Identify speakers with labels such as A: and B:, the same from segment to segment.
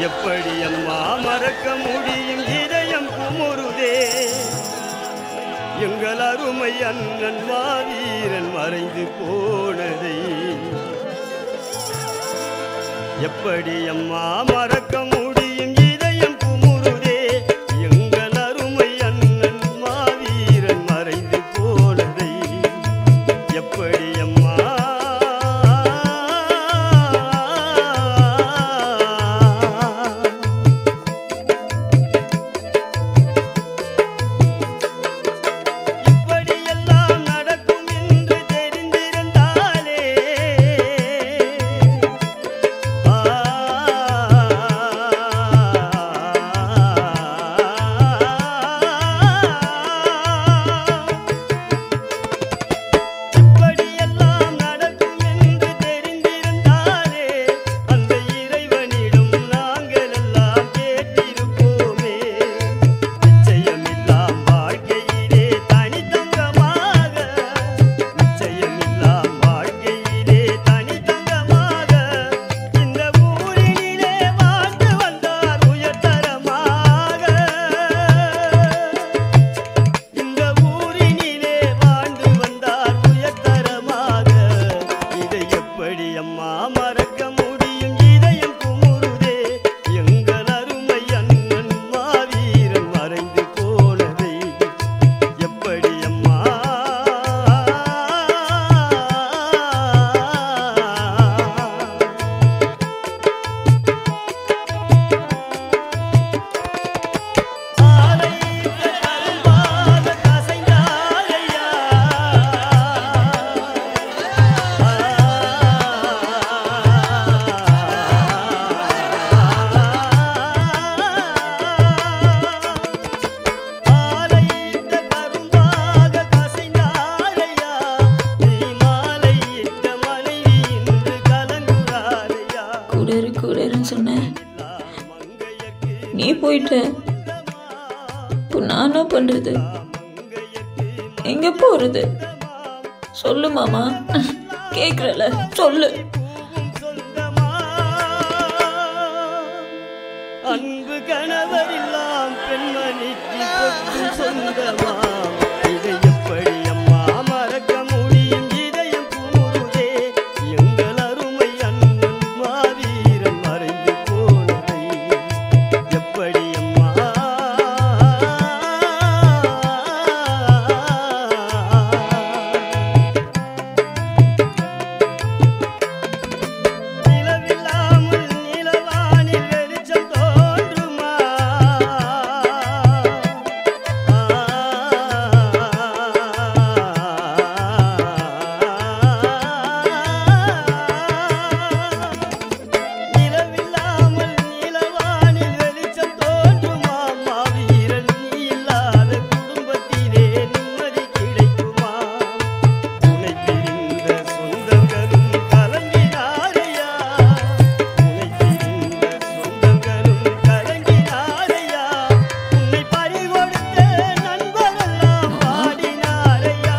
A: எப்படி அம்மா மறக்க முடியும் இதயம் குமுறுதே எங்கள் அருமை அண்ணன் மாவீரன் மறைந்து போனதை எப்படி அம்மா மறக்க முடியும் இதயம் குமுறுதே எங்கள் அருமை அண்ணன் மாவீரன் மறைந்து போனதை எப்படி அம்மா இப்படியெல்லாம் நடக்கும் என்று தெரிந்திருந்தாலே ஆ இப்படியெல்லாம் நடக்கும் என்று தெரிந்திருந்தாலே அந்த இறைவனிடம் நாங்கள் எல்லாம் கேட்டிருப்போமே நிச்சயமில்லாம் வாழ்க்கையிலே தனித்தங்கமாக நிச்சயமில்லாம் வாழ்க்கையிலே தனித்தங்கமாக இந்த ஊரினிலே வாழ்ந்து வந்தார் உயர்தரமாக இந்த ஊரினிலே வாழ்ந்து வந்தார் உயர்தரமாக இதை எப்படி அம்மா மறக்க முடியும் இதயம் குமுறுதே எங்கள் அருமை அண்ணன் மாவீரன் மறைந்து போனதை எப்படி அம்மா ஆலையிட்ட கரும்பாக கசைந்தாரையா ஆலையிட்ட கரும்பாக கசைந்தாரையா நீ மாலையிட்ட மனைவி இன்று கலங்குறாரையா
B: கூடரு கூடருன்னு சொன்னேன் நீ போயிட்ட இப்போ நான் என்ன பண்றது எங்க போறது சொல்லு மாமா கேக்குறல சொல்லு
A: சொந்தமா அன்பு கணவர் எல்லாம் பெண்மணிக்கு கொத்து சொந்தமா இதை எப்படி அம்மா மறக்க முடியும் இதயம் கூறுதே எங்கள் அருமை அண்ணன் மாவீரன் மறைந்து போனதை எப்படி அம்மா நிலவில்லாமல் நிலவானில் வெளிச்சம் தோன்றுமா நிலவில்லாமல் நிலவானில் வெளிச்சம் தோன்றுமா மாவீரன் நீ இல்லாத குடும்பத்திலே நிம்மதி கிடைக்குமா உனை பிரிந்த சொந்தங்களும் கலங்கினாரையா உனை பிரிந்த சொந்தங்களும் கலங்கினாரையா உன்னை பறிகொடுத்த நண்பரெல்லாம் பாடினாரையா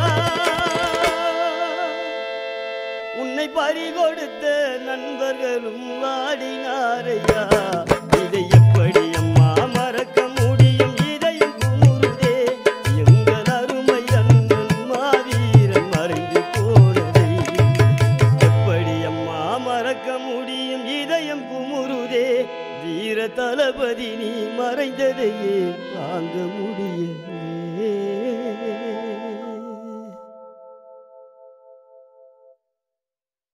A: உன்னை பறிகொடுத்த நண்பர்களும் வாடினாரையா இதை எப்படி அம்மா மறக்க முடியும் இதயம் குமுறுதே எங்கள் அருமை அண்ணன் மாவீரன் மறைந்து போனதை எப்படி அம்மா மறக்க முடியும் இதயம் குமுறுதே வீர தளபதி நீ மறைந்ததையே வாங்க முடிய